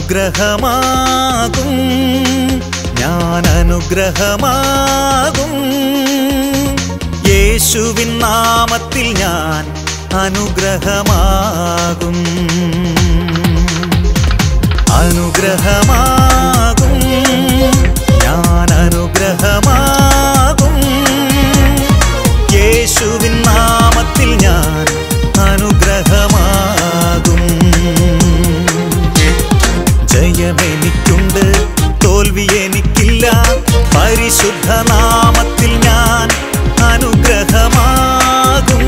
അനുഗ്രഹമാകും ഞാൻ അനുഗ്രഹമാകും യേശുവിൻ നാമത്തിൽ ഞാൻ അനുഗ്രഹമാകും അനുഗ്രഹമാകും ഞാൻ അനുഗ്രഹമാകും യേശുവിൻ നാമത്തിൽ ഞാൻ അനുഗ്രഹമാകും ജയമെനിക്കുണ്ട് തോൽവി എനിക്കില്ല പരിശുദ്ധ നാമത്തിൽ ഞാൻ അനുഗ്രഹമാകും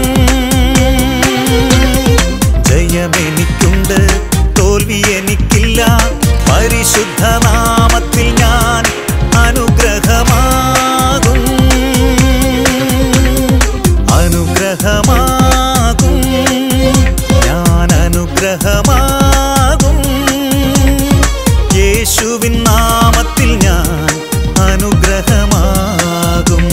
ജയമെനിക്കുണ്ട് തോൽവി എനിക്കില്ല പരിശുദ്ധ നാമത്തിൽ ഞാൻ അനുഗ്രഹമാകും അനുഗ്രഹമാകും ഞാൻ അനുഗ്രഹമാകും യേശുവിൻ നാമത്തിൽ ഞാൻ അനുഗ്രഹമാകും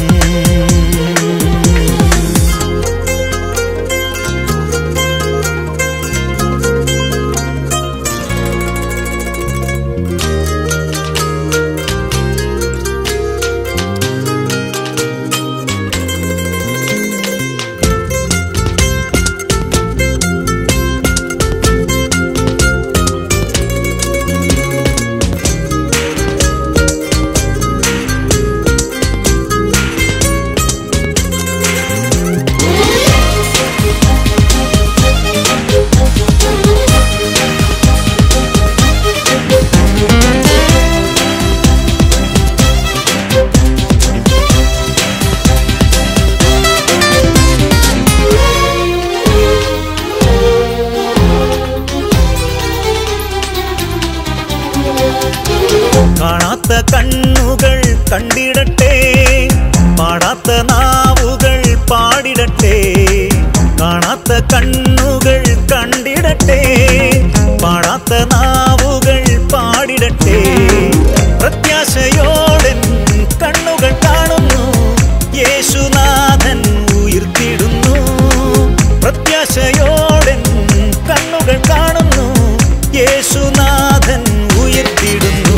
കാണാത്ത കണ്ണുകൾ കണ്ടിടട്ടെ പാടാത്ത നാവുകൾ പാടിടട്ടെ കാണാത്ത കണ്ണുകൾ കണ്ടിടട്ടെ പാടാത്ത നാവുകൾ പാടിടട്ടെ പ്രത്യാശയോടൻ കണ്ണുകൾ കാണുന്നു യേശുനാഥൻ ഉയർത്തിടുന്നു പ്രത്യാശയോടൻ കണ്ണുകൾ കാണുന്നു യേശുനാഥൻ ഉയർത്തിടുന്നു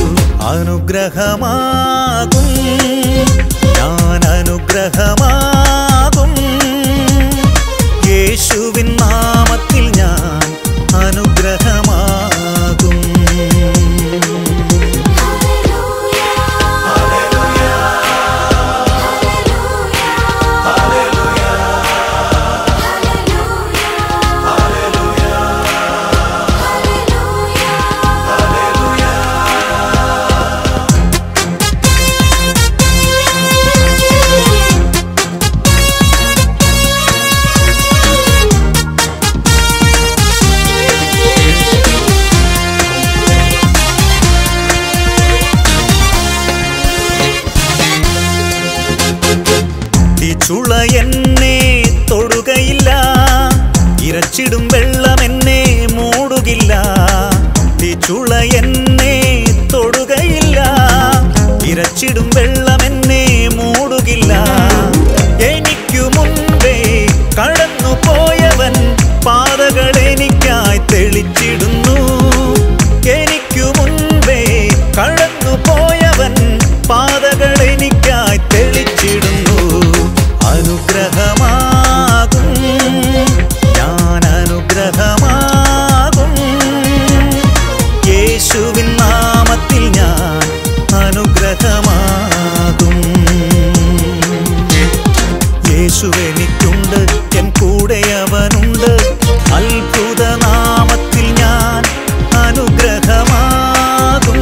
അനുഗ്രഹമാകും ഞാൻ അനുഗ്രഹമാകും യേശുവിൻ നാമത്തിൽ ഞാൻ അനുഗ്രഹമാകും ചുള എന്നെ തൊടുകയില്ല ഇരച്ചിടും വെള്ളം എന്നെ മൂടുകില്ല ചുള എന്നെ തൊടുകയില്ല ഇരച്ചിടും വെള്ളം എന്നെ മൂടുകില്ല എനിക്കു മുൻപേ കടന്നു പോയവൻ പാതകൾ എനിക്കായി തെളിച്ചിടുന്നു എനിക്കു മുൻപേ കടന്നു പോയവൻ പാതകൾ എനിക്കായി തെളിച്ചിടുന്നു അനുഗ്രഹമാകും ഞാൻ അനുഗ്രഹമാകും യേശുവിൻ നാമത്തിൽ ഞാൻ അനുഗ്രഹമാകും യേശുവെനിക്കുണ്ട് എൻ കൂടെ അവനുണ്ട് അത്ഭുത നാമത്തിൽ ഞാൻ അനുഗ്രഹമാകും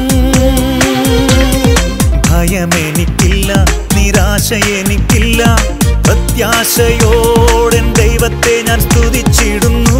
ഭയമെനിക്കില്ല നിരാശ എനിക്കില്ല പ്രത്യാശയോടെൻ ദൈവത്തെ ഞാൻ സ്തുതിച്ചിടുന്നു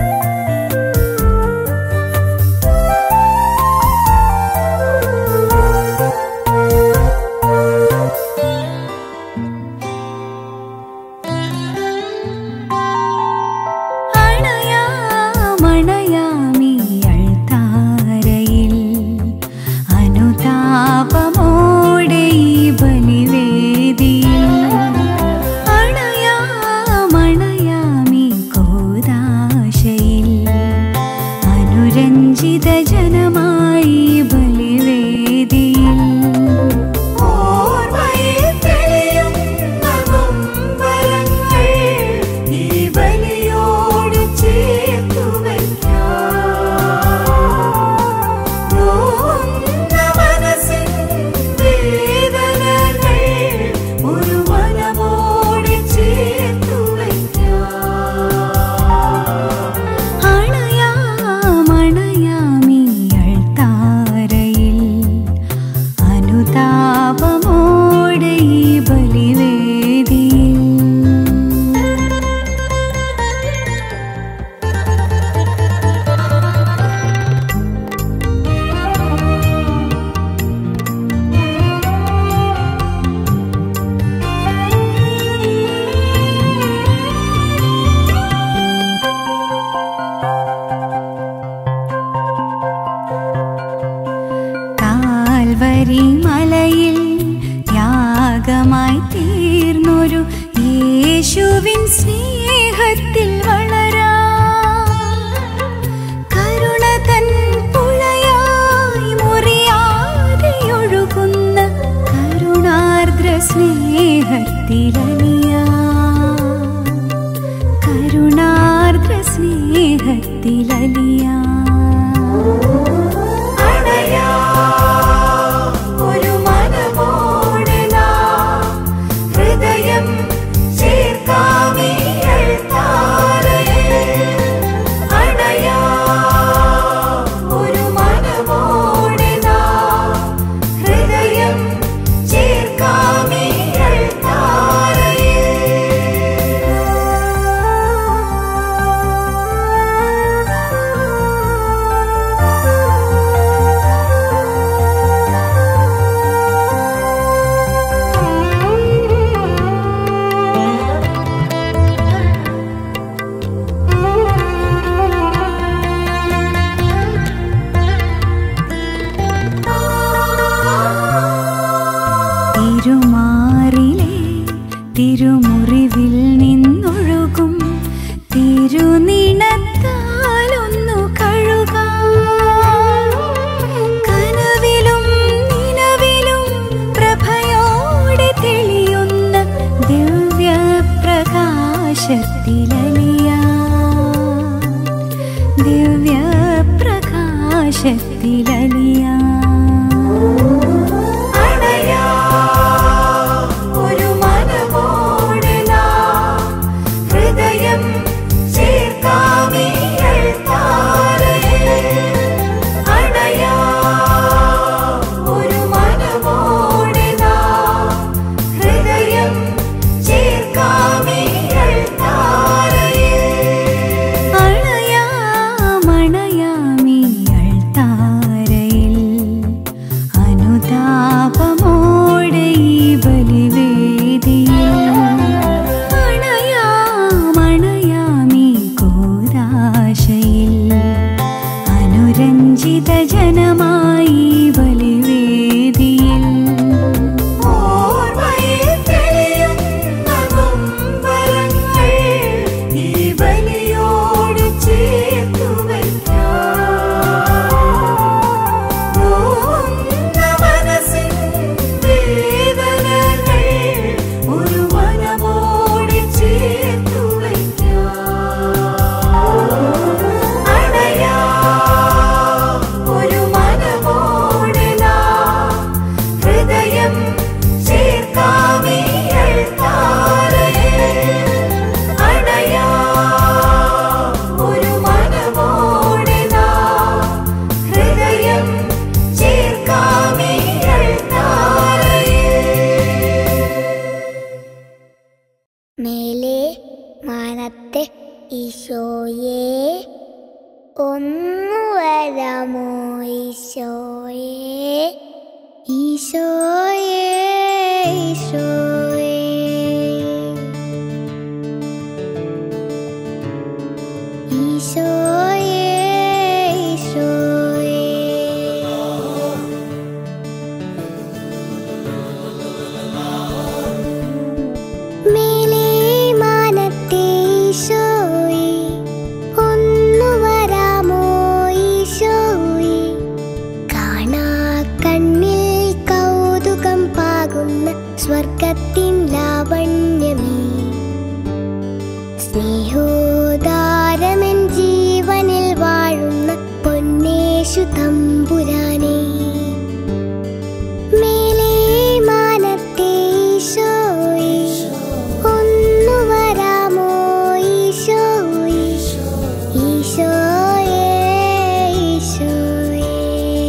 യേശുവേ അനുരഞ്ജിത ജനമായി ബലിവേദിയിൽ ഓർമ്മയിൽ തെളിയുന്ന നൊമ്പരങ്ങൾ ഈ ബലിയോട് ചേർത്തു നോവുന്ന മനസ്സിൻ വേദനകൾ ഒരു വനമോട് ചേർത്തു അണയാമണയാമിയൾത്താരയിൽ അനുതാപമോടെ ഈ ബലിവേദിയിൽ കാൽവരി മലയിൽ യാഗമായി തീർന്നൊരു യേശുവിൻ സ്നേഹത്തിൽ വളരാ കരുണ തൻ പുഴയായി മുറിയാതെ ഒഴുകുന്ന കരുണാർദ്ര സ്നേഹത്തിലലിയാ കരുണാർദ്ര സ്നേഹത്തിലലിയാ അണയാ ഒരു മനമോടെ നാം ഹൃദയം ചേർക്കാമിയൾത്താരയിൽ അണയാ ഒരു മനമോടെ നാം ഹൃദയം തിരുമാറിലെ തിരുമുറിവിൽ നിന്നൊഴുകും തിരുനിണത്താലൊന്നു കഴുകാം കനവിലും നിലവിലും പ്രഭയോടെ തെളിയുന്ന ദിവ്യപ്രകാശത്തിലലിയാ ദിവ്യപ്രകാശത്തിലലിയാ അണയാ ഒരു മനമോടെ നാം ഹൃദയം ചേർക്കാമിയൾത്താരയിൽ അണയാ ഒരു മനമോടെ നാം ഹൃദയം ചേർക്കാമിയൾത്താരയിൽ അണയാമണയാമിയൾത്താരയിൽ അനുതാപമോടെ ഈ ബലിവേദിയിൽ അണയാമണയാമി കോരാശയിൽ അനുരഞ്ജിത ജനമായി ബലിവേദിയിൽ ഓർമ്മയിൽ തെളിയുന്ന നൊമ്പരങ്ങൾ ഈ ബലിയോട് ചേർത്തു നോവുന്ന മനസ്സിൻ വേദനകൾ ഒരു വനമോട് ചേർത്തു അണയാ ഒരു മനമോടെ നാം ഹൃദയം ചേർക്കാമിയൾത്താരയിൽ അണയാ ഒരു മനമോടെ നാം ഹൃദയം ചേർക്കാമിയൾത്താരയിൽ മേലെ മാനത്തെ ഈശോയെ ഒന്നു വരാമോ ഈശോയെ ഈശോയെ ഈശോയെ ഈശോയെ ഈശോയെ മേലെ മാനത്തെ ഈശോയെ ഒന്നു വരാമോ ഈശോയെ പൊന്നേശു തമ്പുരാനെ മേലേ മാനത്തെ ഈശോയെ ഒന്നു വരാമോ ഈശോയെ ഈശോയെ ഈശോയെ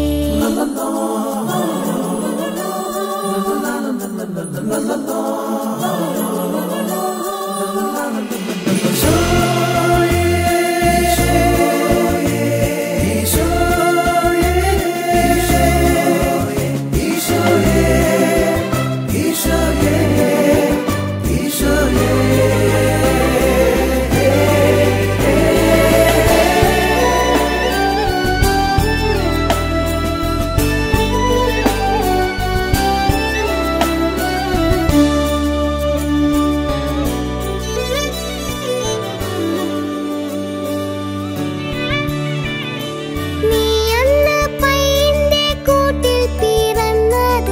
നീ അന്ന് പൈന്റെ കൂട്ടിൽ പിറന്നത്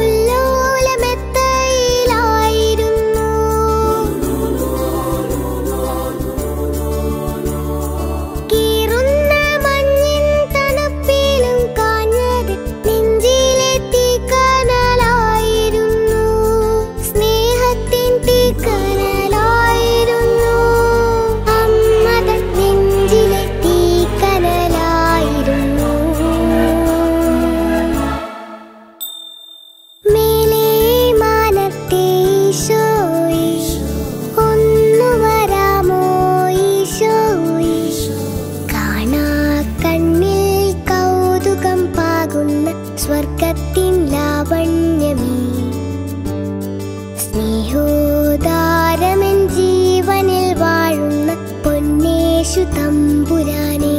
പുല്ലോലമെത്തയിലായിരുന്നു കീറുന്ന മഞ്ഞിൻ തണുപ്പിലും കാഞ്ഞത് നെഞ്ചിലെ തീക്കനലായിരുന്നു സ്നേഹത്തിൻ തീക്കനലായിരുന്നു അമ്മത നെഞ്ചിലെ തീക്കനലായിരുന്നു മേലേ മാനത്തെ ഈശോയെ ഒന്നു വരാമോ ഈശോയെ കാണാ കണ്ണിൽ കൗതുകം പാകുന്ന സ്വർഗത്തിൻ ലാവണ്യമേ സ്നേഹോദാരമൻ ജീവനിൽ വാഴുന്ന പൊന്നേശു തമ്പുരാനേ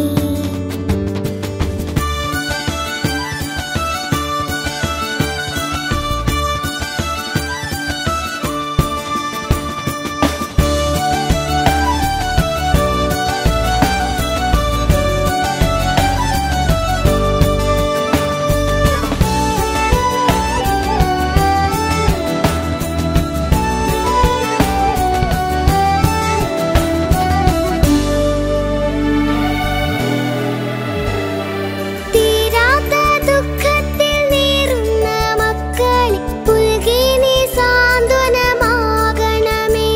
തീരാത്ത ദുഃഖത്തിൽ നീറുന്ന മക്കളെ പുൽകി നീ സാന്ത്വനമാകണമേ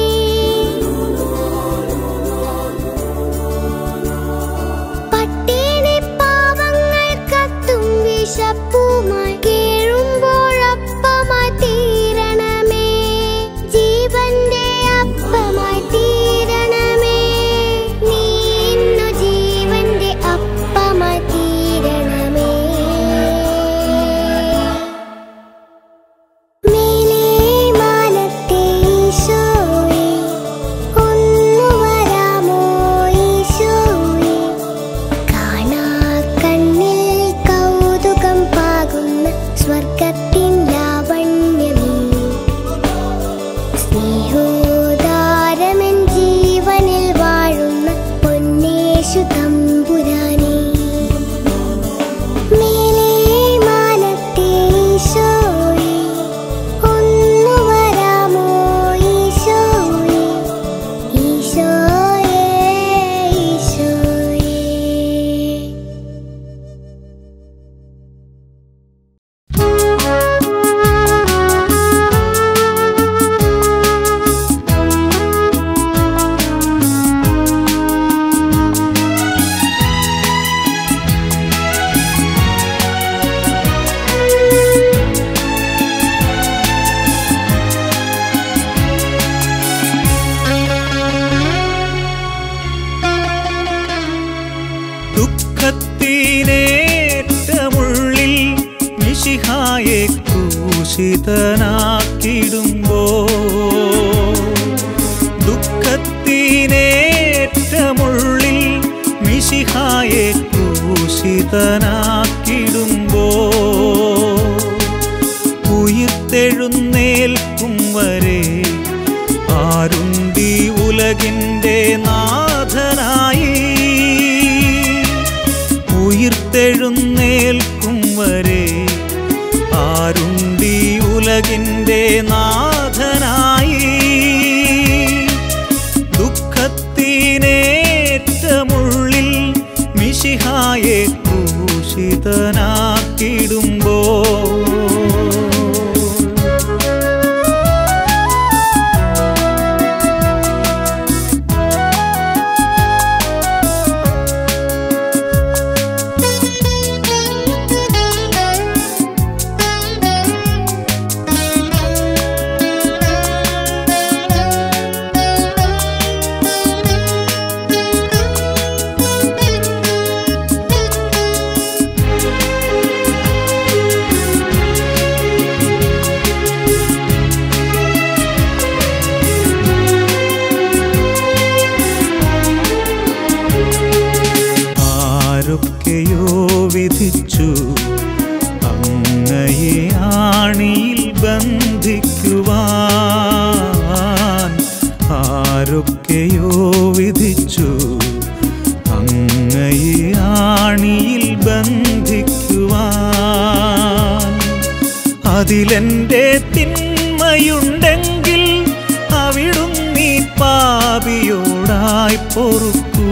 പട്ടിണി പാവങ്ങൾ കത്തും വിശപ്പുമായി കേഴുമ്പോഴപ്പമായി തീരണമേ ജീവന്റെ അപ്പമായി തീരണമേ നീ ഇന്നു ജീവന്റെ അപ്പമായി തീരണമേ മേലേ മാനത്തെ ഈശോയെ ഒന്നു വരാമോ ഈശോയെ കാണാ കണ്ണിൽ കൗതുകം പാകുന്ന സ്വർഗത്തിൻ ലാവണ്യമേ സ്നേഹോദാരമൻ ജീവനിൽ വാഴുന്ന പൊന്നേശു തമ്പുരാനേ മേലേ മാനത്തെ ഈശോയെ ഒന്നു വരാമോ ഈശോയെ ഈശോയെ ഈശോയെ ദുഃഖത്തിനേറ്റമുള്ളിൽ മിശിഹായെ ക്രൂശിതനാക്കിടുമ്പോ ദുഃഖത്തിനേറ്റമുള്ളിൽ മിശിഹായെ ക്രൂശിതനാക്കിടുമ്പോ ഉയിർത്തെഴുന്നേൽക്കും വരെ ആരുണ്ടി ഉലകിൻ്റെ നാഥനായി ഉയിർത്തെഴുന്നേൽക്കും വരെ ആരുണ്ടി ഉലകിൻ്റെ നാഥനായി ദുഃഖത്തിനേറ്റമുള്ളിൽ മിശിഹായെ ക്രൂശിതനാക്കിടുമ്പോ ക്രൂശിതനാക്കിടുമ്പോ ആരൊക്കെയോ വിധിച്ചു അങ്ങയെ ആണിയിൽ ബന്ധിക്കുവാൻ ആരൊക്കെയോ വിധിച്ചു അങ്ങയെ ആണിയിൽ ബന്ധിക്കുവാൻ അതിലെന്റെ തിന്മയുണ്ടെങ്കിൽ അവിടുന്നീ പാപിയോടായി പൊറുക്കൂ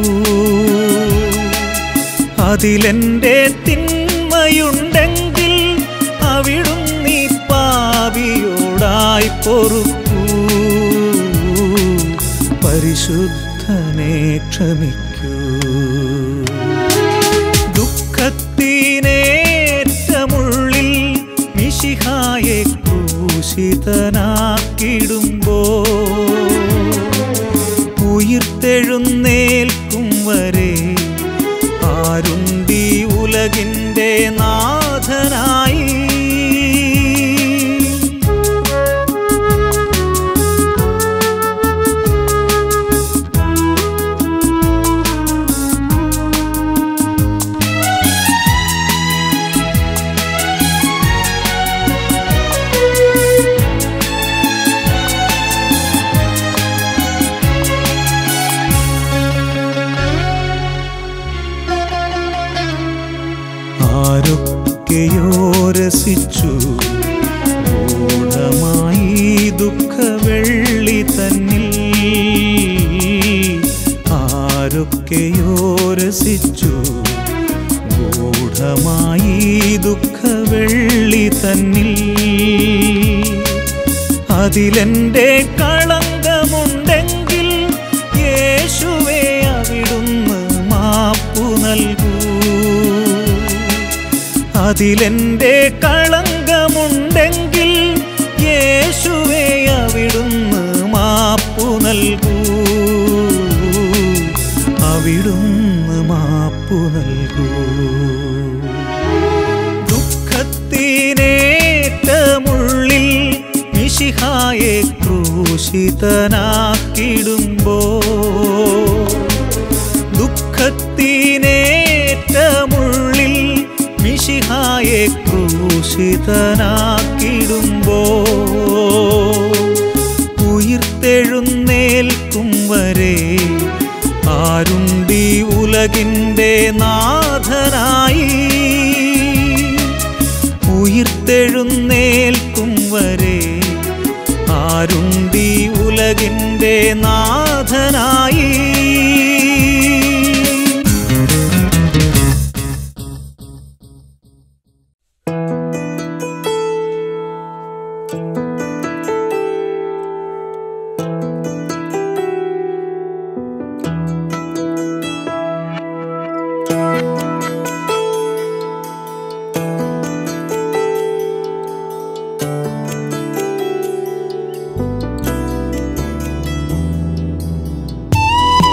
അതിലെന്റെ തിന്മയുണ്ടെങ്കിൽ അവിടുന്നീ പാപിയോടായി പൊറുക്കൂ പരിശുദ്ധനെ ക്ഷമിക്കൂ ദുഃഖത്തിനേറ്റമുള്ളിൽ മിശിഹായെ ക്രൂശിതനാക്കിടുമ്പോ ഉയിർത്തെഴുന്നേൽക്കും വരെ ആരുണ്ടീ ഉലകിൻ്റെ നാഥനായി ആരൊക്കെയോ രസിച്ചു ഗൂഢമായി ദുഃഖവെള്ളി തന്നിൽ ആരൊക്കെയോ രസിച്ചു ഗൂഢമായി ദുഃഖവെള്ളി തന്നിൽ അതിലെന്റെ കളങ്കമുണ്ടെങ്കിൽ യേശുവേ അവിടുന്ന് മാപ്പു നൽകൂ അതിലെന്റെ കളങ്കമുണ്ടെങ്കിൽ യേശുവേ അവിടുന്ന് മാപ്പു നൽകൂ അവിടുന്ന് മാപ്പു നൽകൂ ദുഃഖത്തിനേറ്റമുള്ളിൽ മിശിഹായെ ക്രൂശിതനാക്കിടുമ്പോ ദുഃഖത്തിനേറ്റമുള്ളിൽ മിശിഹായെ ക്രൂശിതനാക്കിടുമ്പോ ഉയിർത്തെഴുന്നേൽക്കും വരെ ആരുണ്ടീ ഉലകിൻ്റെ നാഥനായി ഉയിർത്തെഴുന്നേൽക്കും വരെ ആരുണ്ടീ ഉലകിൻ്റെ നാഥനായി യേശുവേ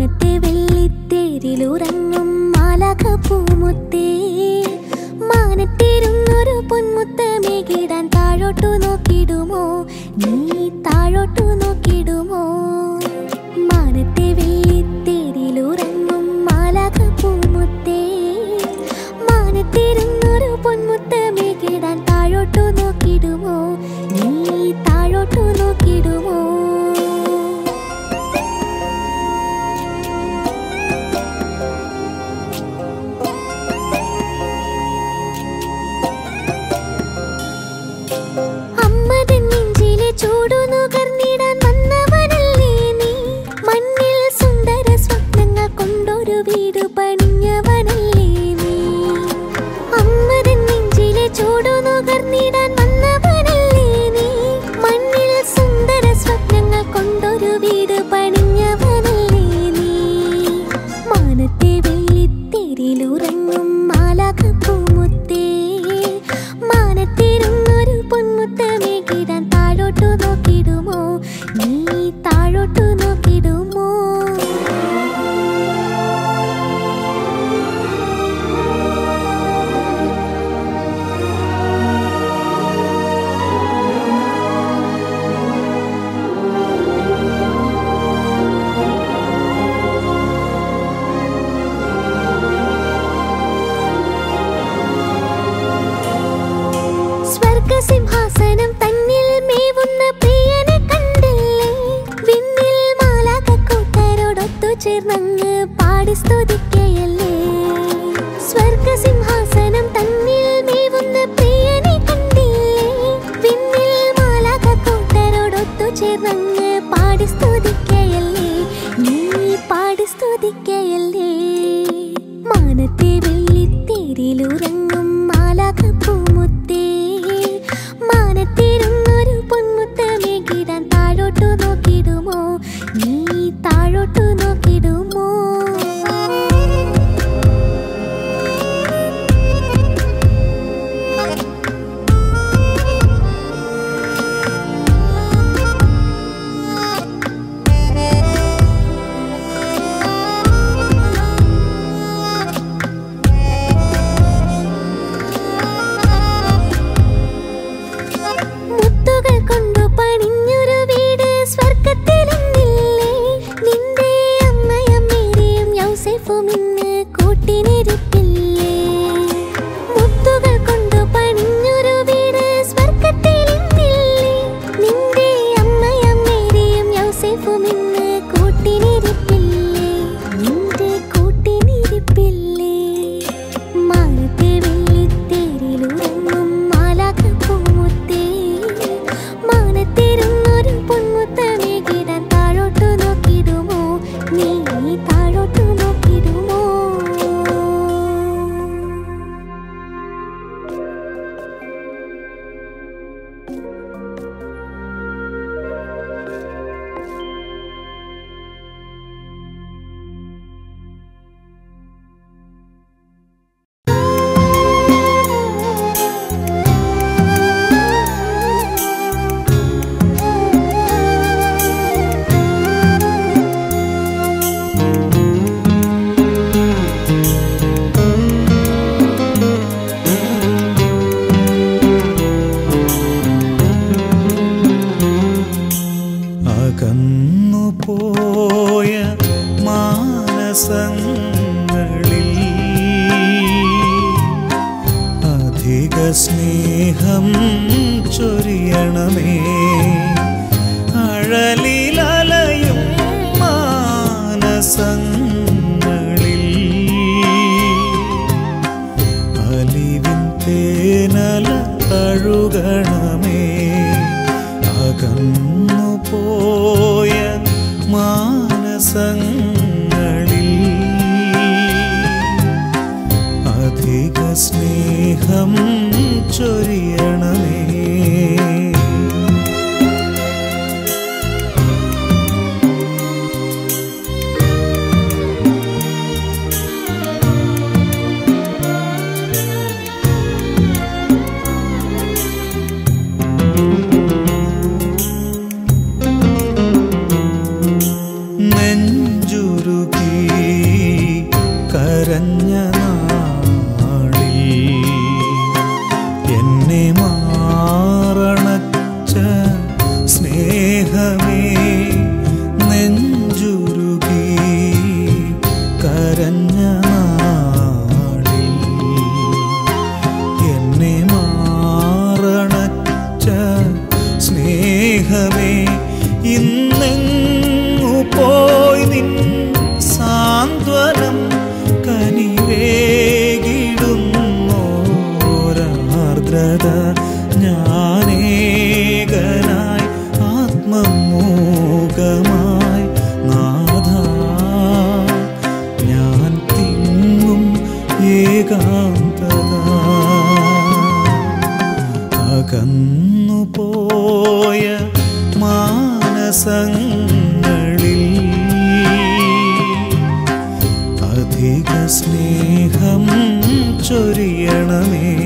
മാനത്തെ വെള്ളിത്തേരിലുറങ്ങും മാലാഖ പൂമുത്തേ മാനത്തേരുന്നൊരു പൊന്മുത്തമേകിടാൻ താഴോട്ടു നോക്കിടുമോ നീ താഴോട്ടു നോക്കിടുമോ മാനത്തെ വെള്ളിത്തേരിലുറങ്ങും മാലാഖ പൂമുത്തേ മാനത്തേരുന്നൊരു പൊന്മുത്തമേകിടാൻ താഴോട്ടു നോക്കിടുമോ നീ താഴോട്ടു നോക്കിടുമോ അമ്മതൻ നെഞ്ചിലെ ചൂടു നുകർന്നിടാൻ വന്നവനല്ലേ നീ മണ്ണിൽ സുന്ദര സ്വപ്നങ്ങൾ കൊണ്ടൊരു വീട് പണിഞ്ഞവനല്ലേ നീ അമ്മതൻ നെഞ്ചിലെ ചൂടു നുകർന്നിടാൻ വന്നവനല്ലേ നീ മണ്ണിൽ സുന്ദര സ്വപ്നങ്ങൾ കൊണ്ടൊരു വീട് പണിഞ്ഞവനല്ലേ നീ മാനത്തെ വെള്ളിത്തേരിലുറങ്ങും മാലാഖ പൂമുത്തേ മാനത്തിരുന്നൊരു പൊന്മുത്തമേകിടാൻ താഴോട്ടു നോക്കിടുമോ നീ താഴോട്ടു നോക്കിടുമോ സ്വർഗസിംഹാസനം തന്നിൽ മേവുന്ന പ്രിയനെ കണ്ടില്ലേ വിണ്ണിൽ മാലാകൂട്ടരോടൊത്തു ചേർന്നങ്ങ് പാടി സ്തുതിക്കയല്ലേ സ്വർഗസിംഹാസനം തന്നിൽ മേവുന്ന പ്രിയനെ കണ്ടില്ലേ വിണ്ണിൽ മാലാകൂട്ടരോടൊത്തു ചേർന്നങ്ങ് പാടി സ്തുതിക്കയല്ലേ നീ പാടി സ്തുതിക്കയല്ലേ മാനത്തെ വെള്ളിത്തേരിലുറങ്ങും മാലാഖ പൂമുത്തേ മാനത്തിരുന്നൊരു പൊന്മുത്തമേകിടാൻ താഴോട്ടു നോക്കിടുമോ നീ താഴോട്ടു നോക്കിടുമോ മുത്തുകൾ കൊണ്ടു പണിഞ്ഞൊരു വീട് സ്വർഗത്തിലെന്നില്ലേ നിന്റെ അമ്മയമ്മേരെയും യൗസേഫും ഇന്ന് കൂട്ടിനിരിപ്പില്ലേ മുത്തുകൾ കൊണ്ടു പണിഞ്ഞൊരു വീട് സ്വർഗത്തിലെന്നില്ലേ നിന്റെ അമ്മയമ്മേരെയും യൗസേഫും ഇന്ന് കൂട്ടിനിരിപ്പില്ലേ നിന്റെ കൂട്ടിനിരിപ്പില്ലേ മാനത്തെ വെള്ളിത്തേരിലുറങ്ങും മാലാഖ പൂമുത്തേ മാനത്തിരുന്നൊരു പൊന്മുത്തമേകിടാൻ താഴോട്ടു നോക്കിടുമോ നീ താഴോട്ടു നോക്കിടുമോ അകന്നു പോയ മാനസങ്ങളിൽ അധിക സ്നേഹം ചൊരിയണമേ അഴലിലലയും മാനസങ്ങളിൽ അലിവിൻ തേനല തഴുകണമേ അകന്നു പോയ മാനസങ്ങളിൽ അധിക സ്നേഹം ചൊരിയണമേ നെഞ്ചുരുകി കരഞ്ഞ നാളിൽ എന്നെ മാറണച്ച സ്നേഹമേ നെഞ്ചുരുകി കരഞ്ഞ നാളിൽ എന്നെ മാറണച്ച സ്നേഹമേ ഇന്നെങ്ങു പോയി നിൻ സാന്ത്വനം കനിവേകിടുന്നോരാർദ്രത ഞാനേകനായി ആത്മമൂകമായി നാഥ ഞാൻ തിങ്ങും ഏകാന്തത അകന്നു പോയ മാനസങ്ങളിൽ അധിക സ്നേഹം ചൊരിയണമേ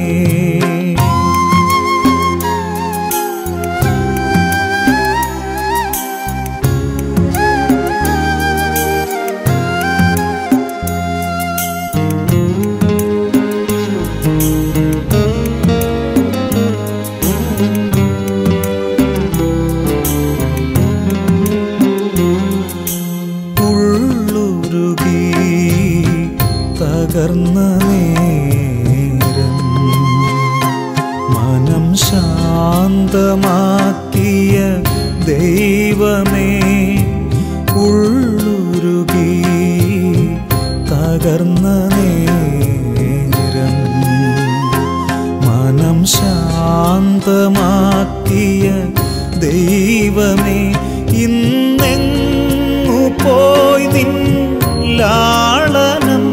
ഉള്ളുരുകി തകർന്ന നേരം മനം ശാന്തമാക്കിയ ദൈവമേ ഉള്ളുരുകി തകർന്ന നേരം മനം ശാന്തമാക്കിയ ദൈവമേ ഇന്നെങ്ങു പോയി നിൻ ലാളനം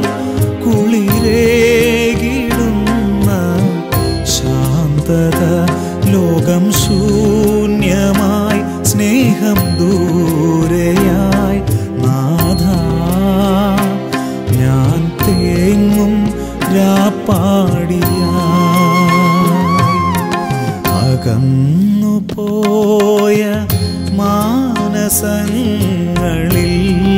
കുളിരേകിടുന്ന ശാന്തത ലോകം ശൂന്യമായി സ്നേഹം ദൂരെയായി നാഥ ഞാൻ തേങ്ങും രാപ്പാടിയായി അകന്നു പോയ മാനസങ്ങളിൽ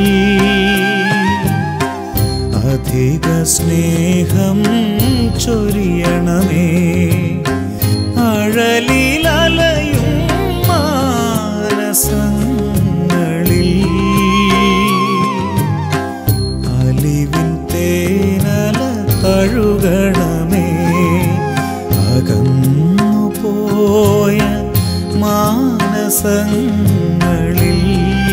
അധിക സ്നേഹം ചൊരിയണമേ അഴലിലലയും മാനസങ്ങളിൽ അലിവിൻ തേനല തഴുകണമേ അകന്നു പോയ മാനസങ്ങളിൽ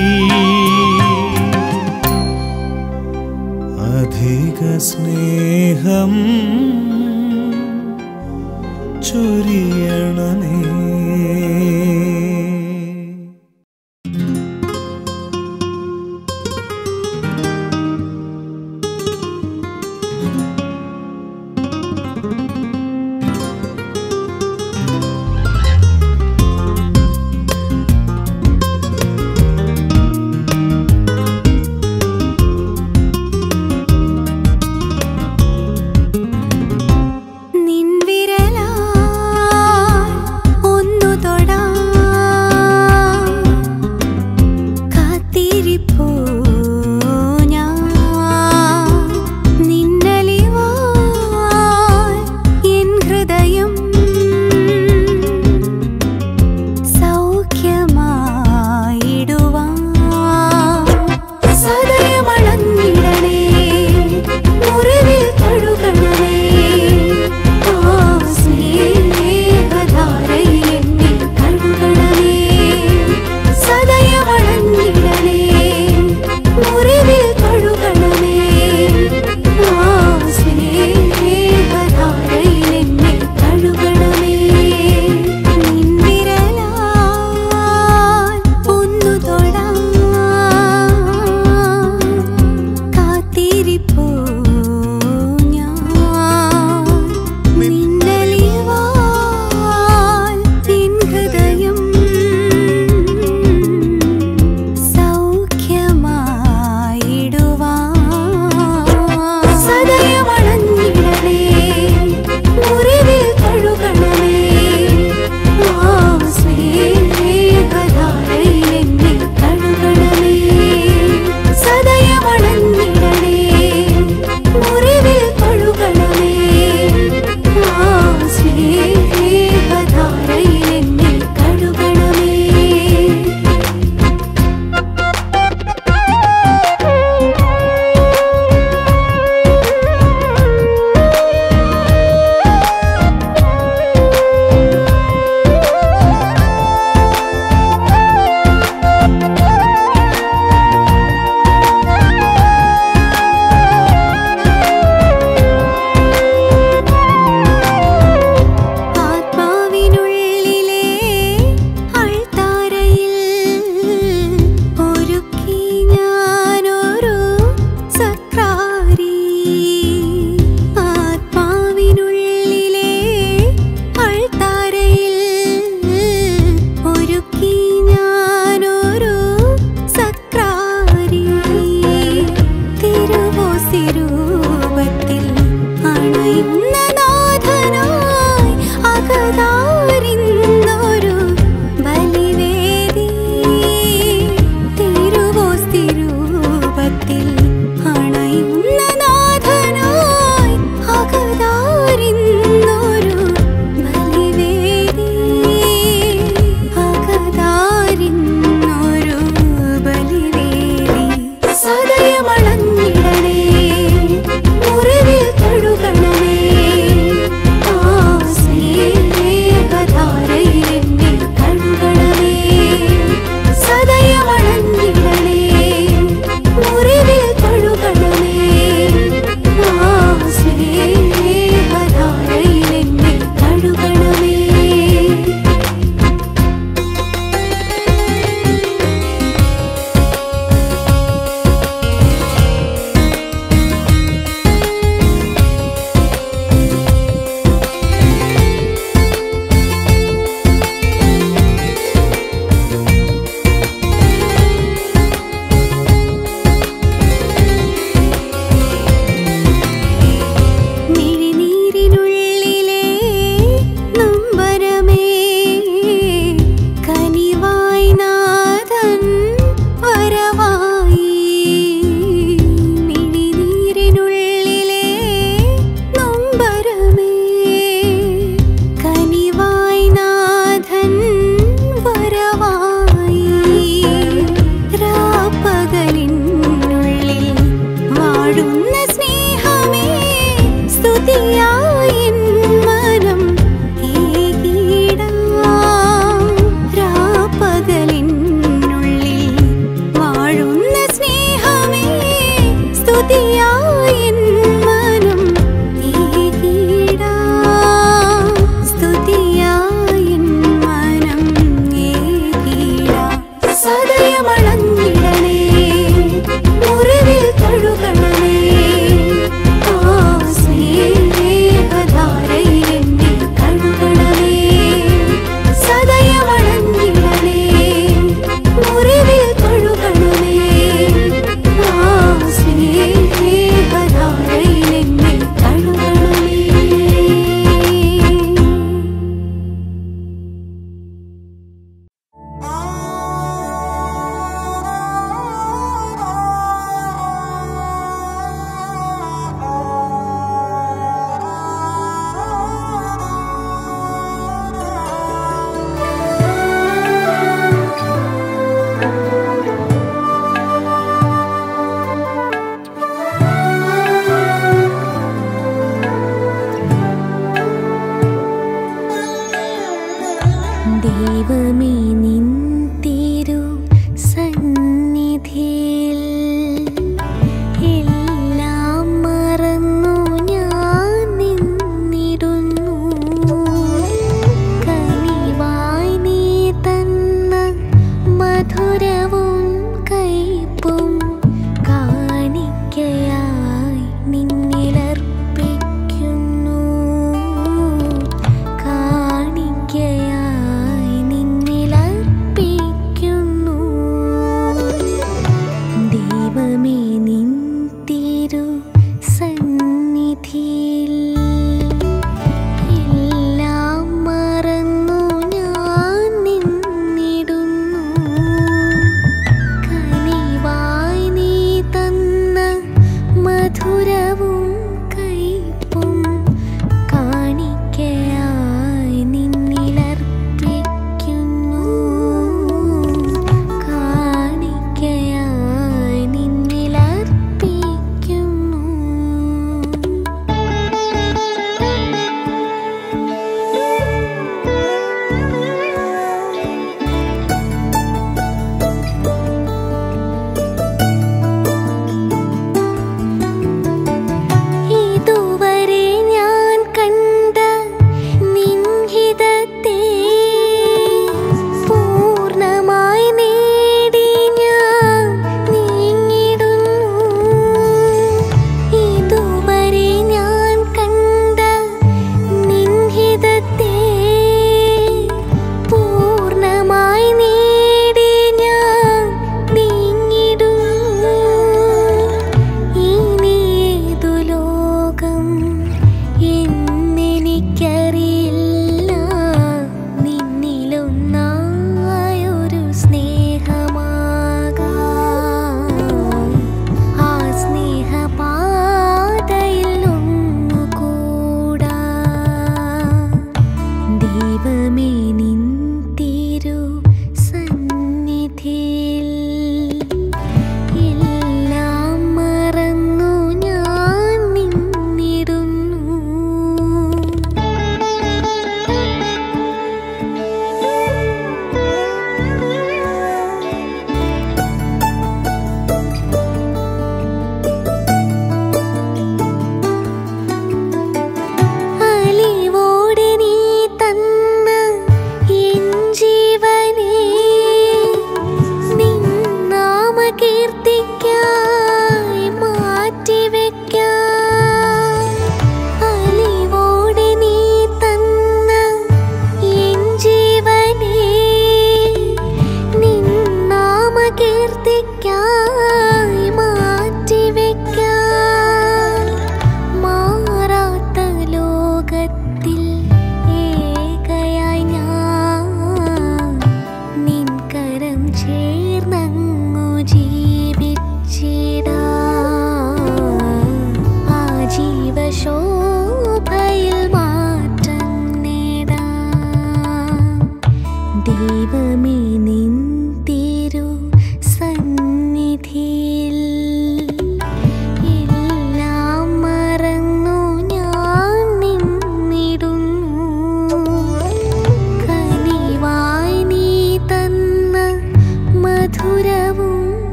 അധിക സ്നേഹം ചൊരിയണമേ നിൻവിരലാൽ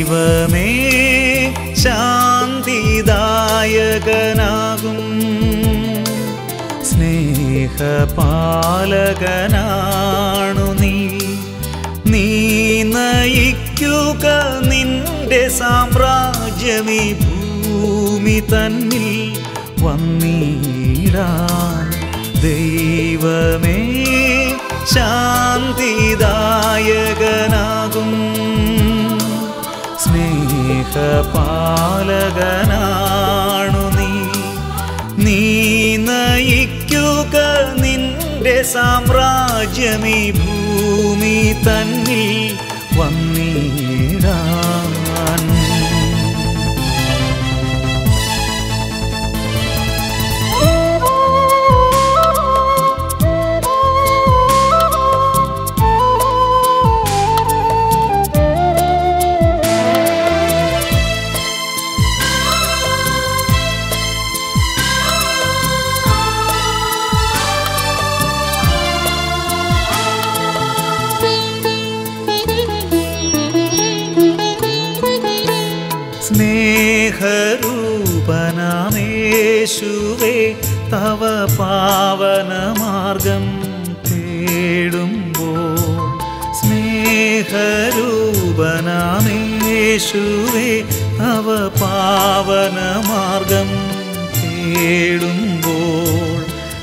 ദൈവമേ ശാന്തിദായകനാകും സ്നേഹപാലകനാണു നീ നീ നയിക്കുക നിന്റെ സാമ്രാജ്യമീ ഭൂമി തന്നിൽ വന്നിടാൻ ദൈവമേ ശാന്തിദായകനാകും സ്നേഹപാലകനാണു നീ നീ നയിക്കുക നിന്റെ സാമ്രാജ്യമീ ഭൂമി തന്നിൽ വന്നിടാൻ സ്നേഹരൂപനാമേശുവേ തവ പാവനമാർഗം തേടുമ്പോൾ സ്നേഹരൂപനാമേശുവേ തവ പാവനമാർഗം തേടുമ്പോൾ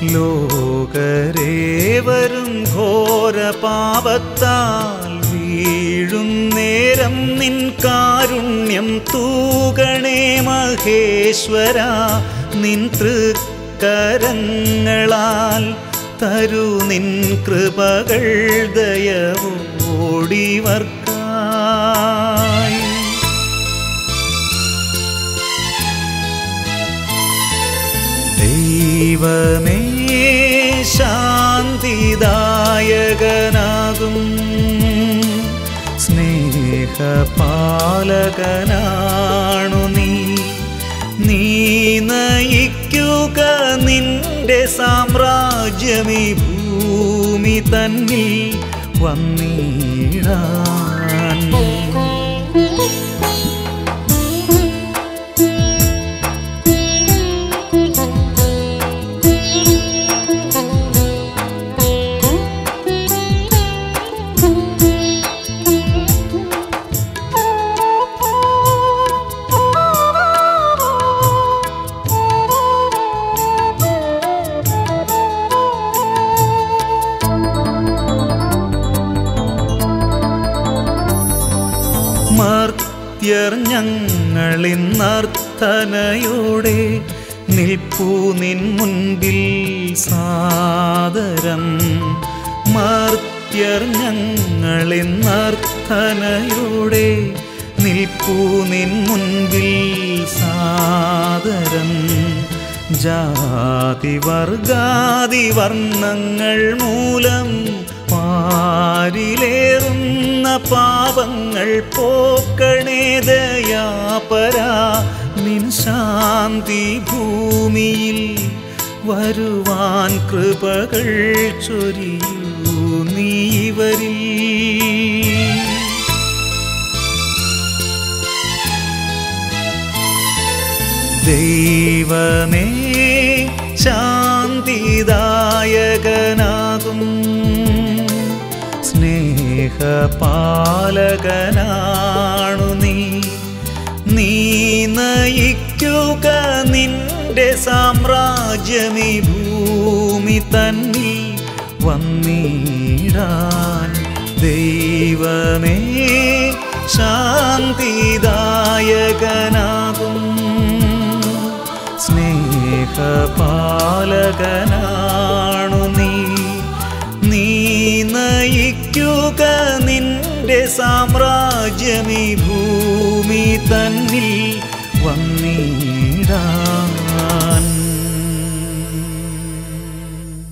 ലോകരേവരും ഘോര പാപത്താൽ വീഴും നേരം നിൻ കാരുണ്യം തൂകണേ മഹേശ്വര നിൻ തൃക്കരങ്ങളാൽ തരു നിൻ കൃപകൾ ദയവോടിവർക്കായി ദൈവമേ ശാന്തിദായകനാകും സ്നേഹപാലകനാണു നീ നീ നയിക്കുക നിന്റെ സാമ്രാജ്യമീ ഭൂമി തന്നിൽ വന്നിടാൻ മർത്യർ ഞങ്ങളിന്നർത്ഥനയോടെ നിൽപ്പൂ നിൻ മുൻപിൽ സാദരം മർത്യർ ഞങ്ങളിന്നർത്ഥനയോടെ നിൽപ്പൂ നിൻ മുൻപിൽ സാദരം ജാതി വർഗാതി വർണ്ണങ്ങൾ മൂലം പാരിലേറുന്ന പാപങ്ങൾ പോക്കണേ ദയാപരാ നിൻ ശാന്തി ഭൂമിയിൽ വരുവാൻ കൃപകൾ ചൊരിയൂ നീവരിൽ ദൈവമേ ശാന്തിദായകനാകും സ്നേഹപാലകനാണു നീ നീ നയിക്കുക നിന്റെ സാമ്രാജ്യമീ ഭൂമി തന്നിൽ വന്നിടാൻ ദൈവമേ ശാന്തിദായകനാകും സ്നേഹപാലകനാണു നീ നീ നയിക്കുക നിന്റെ സാമ്രാജ്യമീ ഭൂമി തന്നിൽ വന്നിടാൻ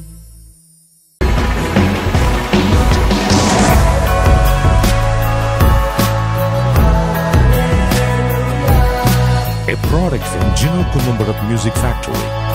a product from Gino Columbarat Music Factory.